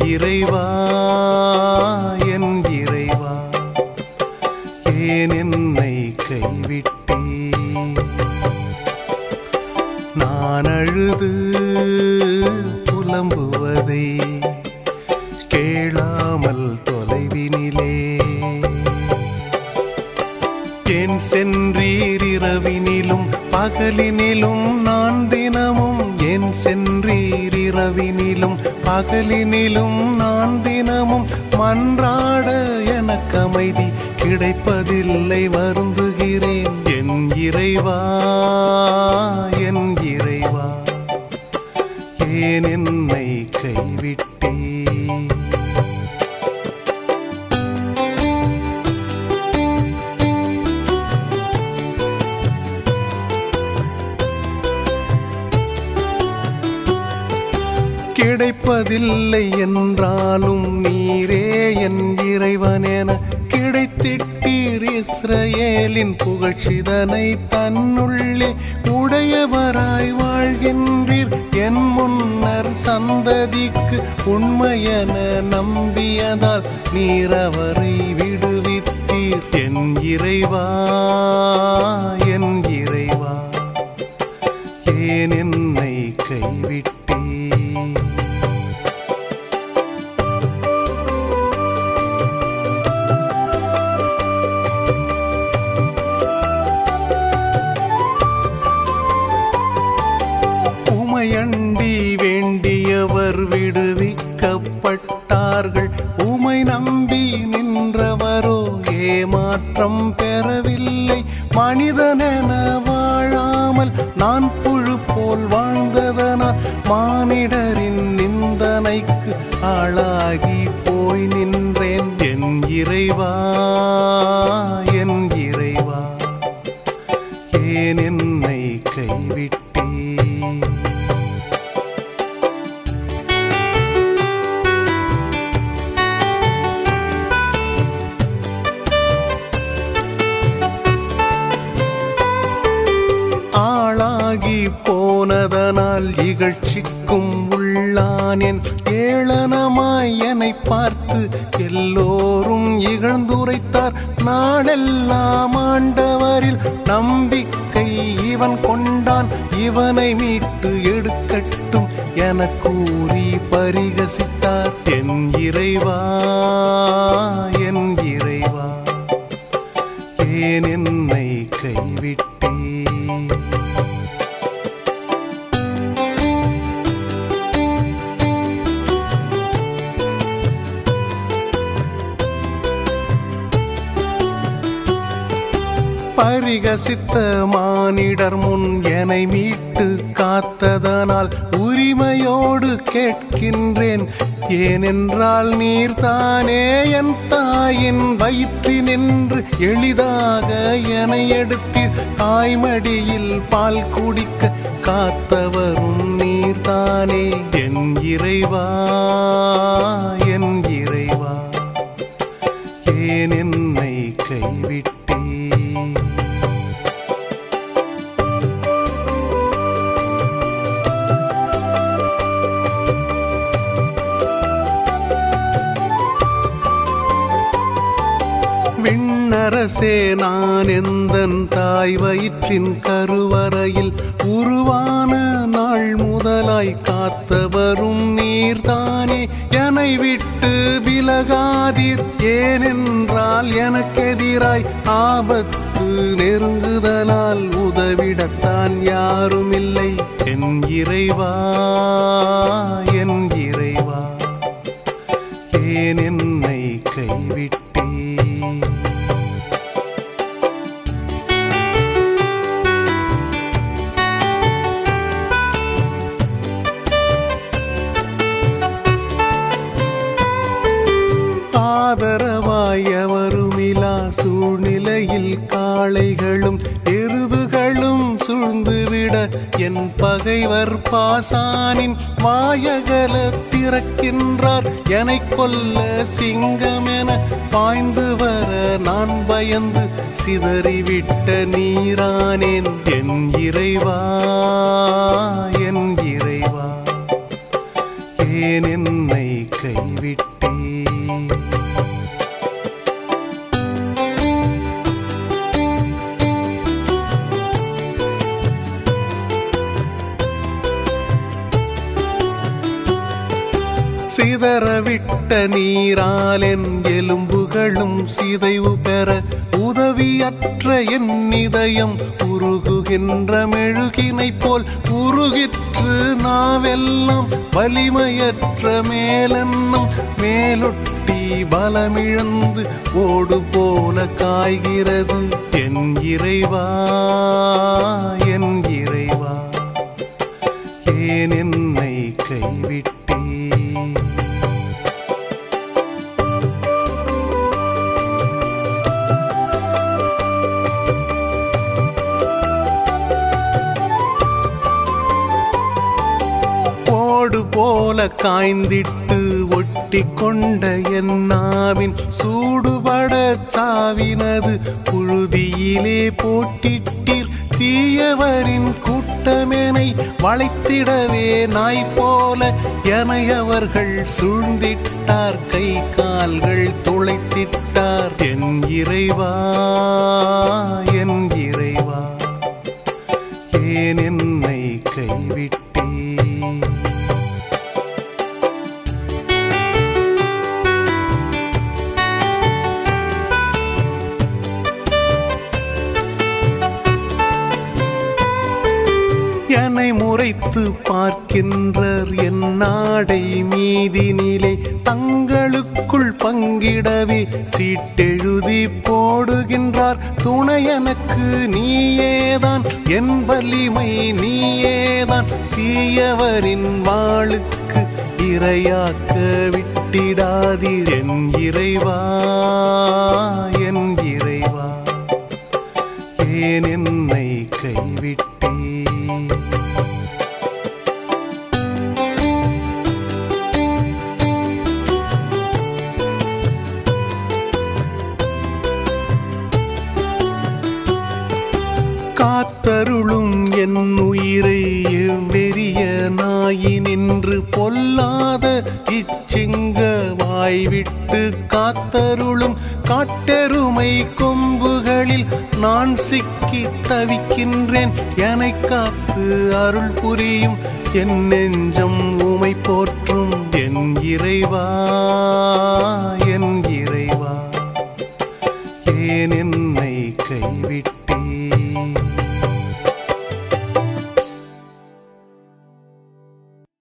இறைவா என் இறைவா ஏன் என்னை கைவிட்டே நான் அழுது புலம்புவதை கேளாமல் தொலைவினிலே ஏன் சென்றீர் இரவினிலும் பகலினிலும் நான் தினமும் ஏன் சென்றீர் இரவினிலும் பகலினிலும் நான் தினமும் மன்றாட எனக்கு அமைதி கிடைப்பதில்லை வருந்துகிறேன் என் இறைவா என் இறைவா ஏன் என்னை கைவிட்டே கிடைப்பதில்லை என்றாலும் நீரே என் இறைவனென கிடைத்திட்டீர் இஸ்ரவேலின் புகழ்ச்சிதனை தன்னுள்ளே உடையவராய் வாழ்கின்றீர் என் முன்னர் சந்ததிக்கு உண்மையென நம்பியதால் நீர் அவரை விடுவித்தீர் என் இறைவா என் இறைவா ஏன் என்னை கைவிட்டே உமையண்டி வேண்டியவர் விடுவிக்கப்பட்டார்கள் உமை நம்பி நின்றவரோ ஏமாற்றம் பெறவில்லை மனிதனென வாழாமல் நான் புழு போல் வாழ்ந்ததனால் மானிடரின் நிந்தனைக்கு ஆளாகி போய் நின்றேன் என் இறைவா என் இறைவா ஏன் என்னை கைவிட்டே ஆளாகி போனதனால் இகழ்ச்சிக்கும் உள்ளானேன் ஏளனமாய் என்னை பார்த்து எல்லோரும் இகழ்ந்துரைத்தார் நாளெல்லாம் ஆண்டவரில் நம்பிக்கை இவன் கொண்டான் இவனை மீட்டு எடுக்கட்டும் என கூறி பரிகசித்தார் என் இறைவா என் இறைவா ஏன் என்னை கைவிட்டே பரிகசித்த மானிடர் முன் என்னை மீட்டு காத்ததனால் உரிமையோடு கேட்கின்றேன் ஏனென்றால் நீர்தானே என் தாயின் வயிற்றினின்று எளிதாக என எடுத்தீர் தாய்மடியில் பால் குடிக்க காத்தவரும் நீர்தானே என் இறைவா என் இறைவா ஏன் என்னை கைவிட்டே விண்ணரசே நான் எந்தன் தாய் வயிற்றின் கருவறையில் உருவான நாள் முதலாய் காத்தவரும் நீர்தானே என்னை விட்டு விலகாதீர் ஏனென்றால் எனக்கெதிராய் ஆபத்து நெருங்குதலால் உதவிடத்தான் யாரும் இல்லை என் இறைவா என் இறைவா ஏன் என்னை கைவிட்டே ஆதரவாய் எவருமிலா சூழ்நிலையில் காளைகளும் எருதுகளும் சூழ்ந்துவிட என் பகைவர் பாசானின் மாயகல திறக்கின்றார் என்னைக் கொல்ல சிங்கமென பாய்ந்து வர நான் பயந்து சிதறிவிட்ட நீரானேன் என் இறைவா என் இறைவா ஏன் என்னை கைவி சிதறவிட்ட நீரால் என் எலும்புகளும் சிதைவு பெற உதவியற்ற என் இதயம் உருகுகின்ற மெழுகினை போல் உருகிற்று நாவெல்லாம் வலிமையற்ற மேலென்னும் மேலொட்டி பலமிழந்து ஓடு போல காய்கிறது என் இறைவா என் இறைவா ஏன் என்னை கைவிட்டே ஓடு போல காய்ந்திட்டு ஒட்டி கொண்ட என் நாவின் சூடுபட சாவினது புழுதியிலே போட்டிட்டீர் தீயவரின் கூட்டமெனை வளைத்திடவே நாய் போல எனை அவர்கள் சூழ்ந்திட்டார் கை கால்கள் துளைத்திட்டார் என் இறைவா என் இறைவா ஏன் என்னை கைவிட்டே என்னை முறைத்து பார்க்கின்றர் என் நாடை மீதினிலே தங்களுக்குள் பங்கிடவே சீட்டெழுதி போடுகின்றார் துணை எனக்கு நீயேதான் என் வலிமை நீயேதான் தீயவரின் வாளுக்கு இரையாக்க விட்டிடாதீர் என் இறைவா என் இறைவா ஏன் என்னை கைவிட்டே காத்தருளும் என் உயிரை எவ்வெறிய நாயினின்று பொல்லாத இச்சிங்க வாய்விட்டு காத்தருளும் காட்டெருமை கொம்புகளில் நான் சிக்கி தவிக்கின்றேன் என்னை காத்து அருள் புரியும் என் நெஞ்சம் உமை போற்றும் என் இறைவா என் இறைவா ஏன் என்னை